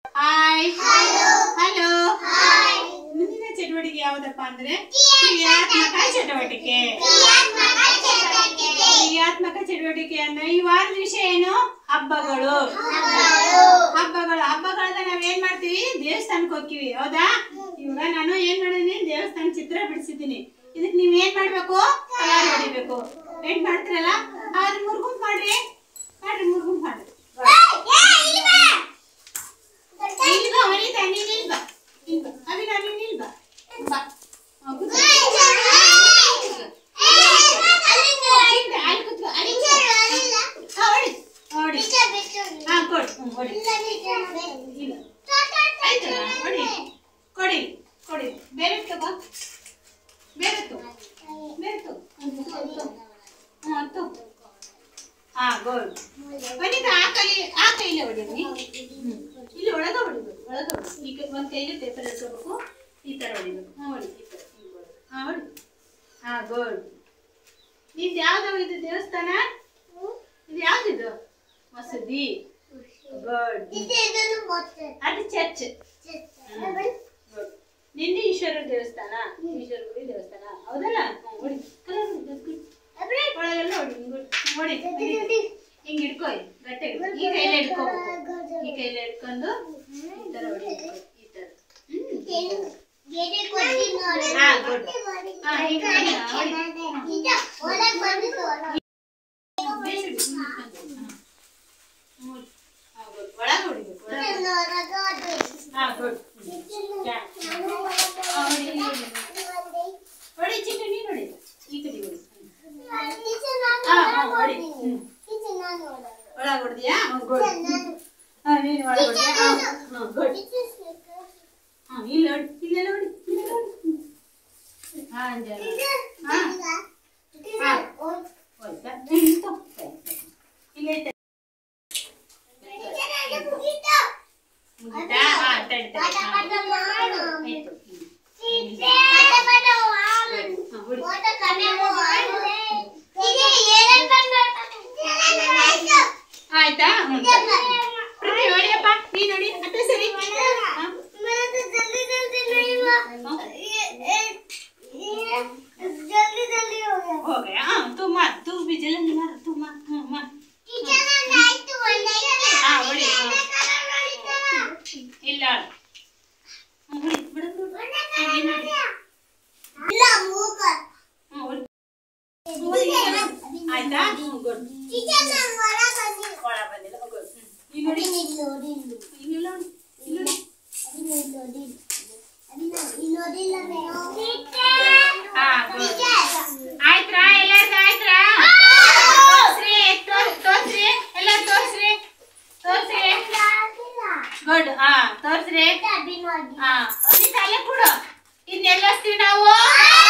Hi hello ಮುಂದಿನ ಚಟುವಟಿಕೆ ಯಾವುದಪ್ಪ ಅಂದ್ರೆ ಕ್ರಿಯಾತ್ಮಕ ಚಟುವಟಿಕೆ ಕ್ರಿಯಾತ್ಮಕ ಚಟುವಟಿಕೆ ಅಂದ್ರೆ ಈ ವಾರದ ವಿಷಯ ಏನು ಹಬ್ಬಗಳು ಹಬ್ಬಗಳು ಹಬ್ಬಗಳನ್ನ ನಾವ್ ಏನ್ ಮಾಡ್ತೀವಿ ದೇವಸ್ಥಾನಕ್ಕೆ ಹೋಗ್ತೀವಿ ಹೌದಾ ಇವಾಗ ನಾನು ಏನ್ ಮಾಡಿದೀನಿ ದೇವಸ್ಥಾನ ಚಿತ್ರ ಬಿಡಿಸಿದ್ದೀನಿ ಇದಕ್ ನೀವ್ ಏನ್ ಮಾಡ್ಬೇಕು ಕಲರ್ ಹೊಡಿಬೇಕು ಏನ್ ಮಾಡ್ತೀರಲ್ಲ ಅದ್ರ ಮುರ್ಗುಂಪ್ ಮಾಡ್ರಿ ಮಾಡ್ರಿ ಮುರ್ಗುಂಪ್ ಮಾಡ್ರಿ ಇಲ್ವಾ ವನಿತಾ ನೀನ್ ಇಲ್ವಾ ಇಲ್ವಾ ಅವಿನಾ ನೀನ್ ಇಲ್ವಾ ಬಾ ಹಾ, ಕೂತ್ಕೋ. ಹಿಂದೆ, ಅಲ್ಲಿ ಕೂತ್ಕೋ, ಅಲ್ಲಿ ಕೂತ್ಕೋ. ಹಾ, ಹೊಡಿ ಹೊಡಿ ಹಾ ಕೊಡು ಹ್ಮ್, ಹೊಡಿ ಇಲ್ಲ ಆಯ್ತಲ್ಲ ಹೊಡಿ ಕೊಡಿ ಕೊಡಿ ಬೇರೆ ತಗೋ ಬೇರೆ ತಗೋ ಬೇರೆ ತಗೋ ಹ್ಞೂ ಹತ್ತು ಹಾ ಗೋಲ್ಡ್ ವನಿತಾ ಆ ಕೈ ಆ ಕೈಲೇ ಹೊಡಿದ್ನಿ ಹ್ಮ್. ಇಲ್ಲಿ ಒಳಗ ಹೊಡಿಬೇಕು ಒಳಗ ಹೊಡಿ ಈ ಕೈ ಒಂದ್ ಕೈಲಿ ಪೇಪರ್ ಇಟ್ಕೋಬೇಕು ಈ ತರ ಹೊಡಿಬೇಕು ಹಾ ಹೊಡಿ ಈ ತರ ಹಿಂಗ್ ಹೊಡಿ. ಹಾ ಹೊಡಿ ಹಾ ಗೋಲ್ಡ್ ಇದು ಯಾವ್ದು ಇದು ದೇವಸ್ಥಾನ ಇದು ಯಾವ್ದಿದು ಮಸೂದಿ ಗುಡ್ ಅದು ಚರ್ಚ್ ನಿನ್ನೆ ಈಶ್ವರ ದೇವಸ್ಥಾನ ಈಶ್ವರ ಗುಡಿ ದೇವಸ್ಥಾನ ಹೌದಲ್ಲ ಹ್ಮ್, ಹೊಡಿ ಕಲರ್ ಹೊಡಿ, that's good. ಒಳಗೆಲ್ಲ ಹೊಡಿ ಹಿಂಗ್ ಹೊಡಿ. ಹೊಡಿ ಹಿಂಗ್ ಹಿಡ್ಕೊ ಇಲ್ಲಿ, ಗಟ್ಟಿ ಹಿಡ್ಕೊ. ಈ ಕೈಲೇ ಹಿಡ್ಕೋಬೇಕು ಈ ಕೈಲೇ ಹಿಡ್ಕೊಂಡು ಈ ತರ ಹೊಡಿಬೇಕು ಈ ತರ ಹ್ಮ್. ಹಾ ಗುಡ್ ಹಾ ಹಿಂಗ್ ಹೊಡಿ, ಹಾ, ಹೊಡಿ. ಬೇಸ್ ಹಿಡ್ಕೊ, ಹಿಂಗ್ ಹಿಡ್ಕೊಂಡು. ಹಾ. ಹ್ಮ್, ಹೊಡಿ. ಹಾ, good. ಒಳಗೆ ಹೊಡಿಬೇಕು ಒಳಗೆ ಹಾ ಗುಡ್ ಹೊಡಿ ಚಿಕ್ಕ ನೀನು ಹೊಡಿ ಈ ಕಡೆ ಹೊಡಿ ಒಳಗೆ ಹೊಡೆದಿಯಾ ಗುಡ್ ಹಾ ನೀನು ಒಳಗೆ ಹೊಡೆದಿಯಾ ಹಾ ಗುಡ್ ಹಾ ಇಲ್ಲಿ ಹೊಡಿ ಇಲ್ಲೆಲ್ಲ ಹೊಡಿ ಇಲ್ಲೆಲ್ಲ ಹೊಡಿ ಹಾ ಅಂಜನ ಹಾ ಹಾ ಹೋಯ್ತಾ ನಿಂತು ಇಲ್ಲೇ ಇಟ್ಟೆ. ಮುಗೀತಾ ಹಾ ತಡಿ ತಡಿ ಹಾ ಆಯ್ತು ಹಾ ಹೊಡಿ ಆಯ್ತಾ ಹ್ಮ್, ಸರಿ. ಪ್ರತಿ ಹೊಡಿಯಪ್ಪ ನೀನು ಹೊಡಿ ಅತ್ತೆ ಸರಿ ಹಾ हो गया हाँ तू मार तू भी जल्दी मार तू मार हाँ मार हाँ बड़ी हाँ ಇಲ್ಲ ಹ್ಮ್, ಹೊಡಿ ಬಿಡು ಬಿಡು ಹಾ, ನೀನ್ ಹೊಡಿ. ಹ್ಮ್, ಹೊಡಿ. ಹೊಡಿ, ಈಗ ಹೊಡಿ. ಆಯ್ತಾ ಹ್ಮ್ ಗುಡ್ ಒಳ ಬಂದಿಲ್ಲ ಗುಡ್ ನೀನು ನೋಡಿ ಇಲ್ಲೆಲ್ಲ ನೋಡಿ ಇಲ್ಲಿ ನೋಡಿ ಹಾ ಗುಡ್ ಆಯ್ತ್ರಾ ಎಲ್ಲರಿಗೂ ಆಯ್ತ್ರಾ ತೋರ್ಸ್ರಿ ತೋರ್- ತೋರ್ಸ್ರಿ ಎಲ್ಲ ತೋರ್ಸ್ರಿ ತೋರ್ಸ್ರಿ ಗುಡ್ ಹಾ ತೋರ್ಸ್ರಿ ಹಾ ಅದೇ ತಲೆ ಕೊಡು ಇನ್ನೆಲ್ಲ ನಾವು